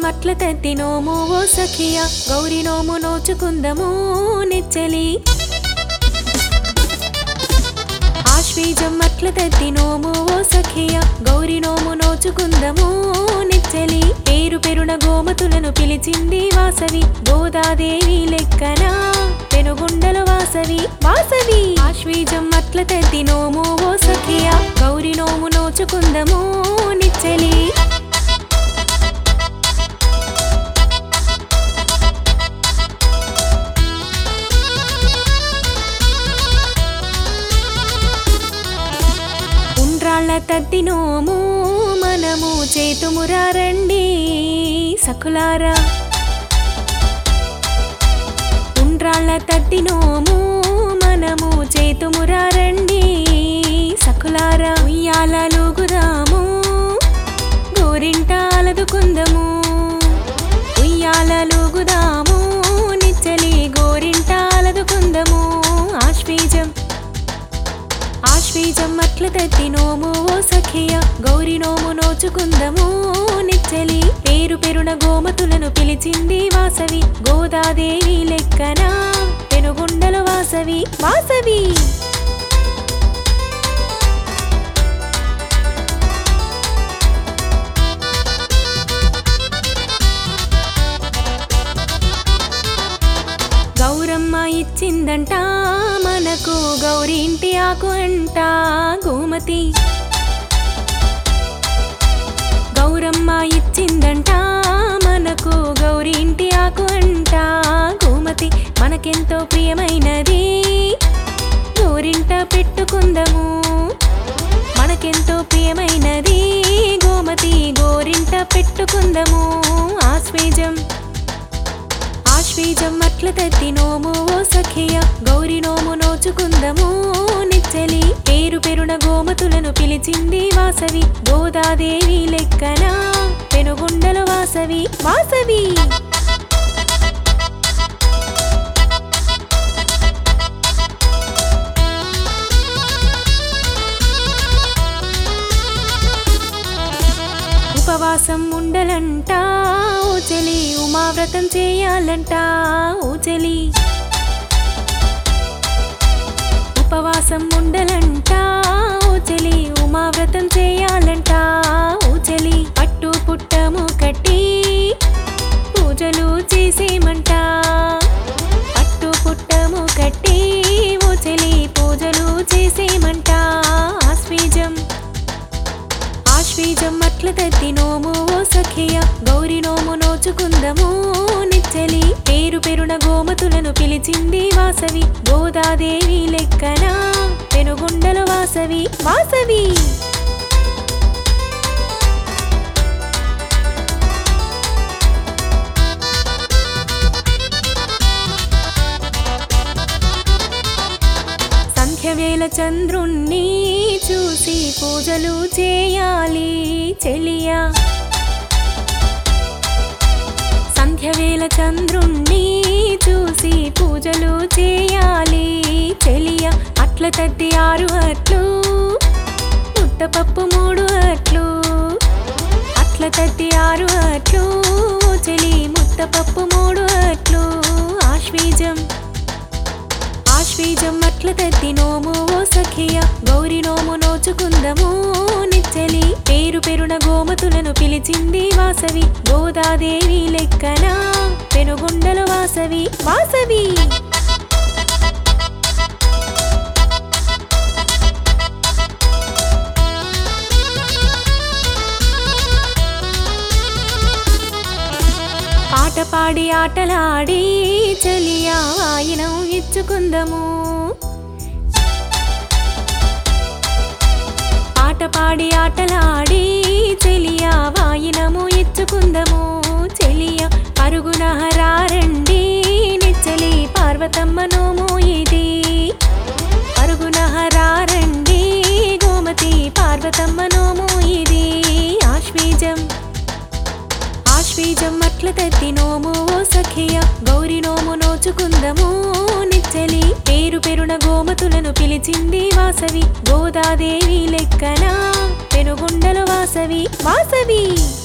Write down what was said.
అట్ల తత్తి నోము ఓ సఖియ గౌరి నోము నోచుకుందము నిచ్చలి ఆశ్వీజం అట్ల తత్తి నోము ఓ సఖియ గౌరి నోము నోచుకుందము నిచ్చలి పేరు పెరున గోమతులను పిలిచింది వాసవి గోదాదేవి లెక్కన పెనుగుండల వాసవి వాసవి ఆశ్వీజం అట్ల తత్తి నోము ఓ సఖియ గౌరి నోము నోచుకుందము నిచ్చలి ఉండ్రాళ్ళ తద్దినోము మనము చేతుమురా రండి సకులారా ఉండ్రాళ్ళ తద్దినోము మనము చేతుమురా రండి సకులారా ఉయ్యాలలుగుదాము గోరింటాలదుకుందము ఉయ్యాలలుగుదాము నిచ్చలి గోరింటాలదుకుందము ఆశ్వీజం ఆశ్వీజం అట్ల తత్తి నోము ఓ సఖియ గౌరి నోము నోచుకుందము నిచ్చలి పేరు పెరున గోమతులను పిలిచింది వాసవి గోదాదేవి లెక్కన పెనుగుండల వాసవి వాసవి గౌరమ్మ ఇచ్చిందంట మనకు గౌరి ఇంటి ఆకు అంట గోమతి గౌరమ్మ ఇచ్చిందంట మనకు గౌరి ఇంటి ఆకు అంట గోమతి మనకెంతో ప్రియమైనది గోరింట పెట్టుకుందము మనకెంతో ప్రియమైనది గోమతి గోరింట పెట్టుకుందము ఆశ్వేజం ఆశ్వీజం అట్ల తత్తి నోము ఓ సఖియ గౌరి నోము నోచుకుందము నిచ్చలి పేరు పెరున గోమతులను పిలిచింది వాసవి గోదాదేవి లెక్కన పెనుగుండల వాసవి వాసవి ఉపవాసం ఉండలంట ఓ చెలి ఉమావ్రతం చేయాలంట ఓ చెలి ఉపవాసం ఉండలంట ఓ చెలి ఉమావ్రతం చేయాలంట ఓ చెలి పట్టు పుట్టము కట్టి పూజలు చేసేమంట పట్టు పుట్టము కట్టి ఓ చెలి పూజలు చేసేమంట ఆశ్వీజం ఆశ్వీజం అట్ల తత్తి నోము ఓ సఖియ గౌరి నోము నోచుకుందము నిచ్చలి పేరు పెరున గోమతులను పిలిచింది వాసవి గోదాదేవి లెక్కన పెనుగుండల వాసవి వాసవి సంధ్యవేళ చంద్రుణ్ణి చూసి పూజలు చేయాలి చెలియా సంధ్యవేళ చంద్రుణ్ణి చూసి పూజలు చేయాలి చెలియ అట్ల తద్ది ఆరు అట్లు ముద్దపప్పు మూడు అట్లు అట్ల తద్ది ఆరు అట్లు చెలి ముద్దపప్పు మూడు అట్లు ఆశ్వీజం ఆశ్వీజం అట్ల తత్తి నోము ఓ సఖియ గౌరి నోము నోచుకుందము నిచ్చలి పేరు పెరున గోమతులను పిలిచింది వాసవి గోదాదేవి లెక్కన పెనుగుండల వాసవి వాసవి పాట పాడి ఆటలాడి చలియా వాయినం ఇచ్చుకుందము పాట పాడి ఆటలాడి చెలియా వాయినము ఇచ్చుకుందము చెలియ పరుగున హరారండి నిచ్చలి పార్వతమ్మ నోము ఇది పరుగున హరారండి గోమతి పార్వతమ్మ నోము ఇది ఆశ్వీజం ఆశ్వీజం అట్ల తత్తి నోము ఓ సఖియ గౌరి నోము నోచుకుందము నిచ్చలి పేరు పెరున గోమతులను పిలిచింది వాసవి గోదాదేవి లెక్కన పెనుగుండల వాసవి వాసవి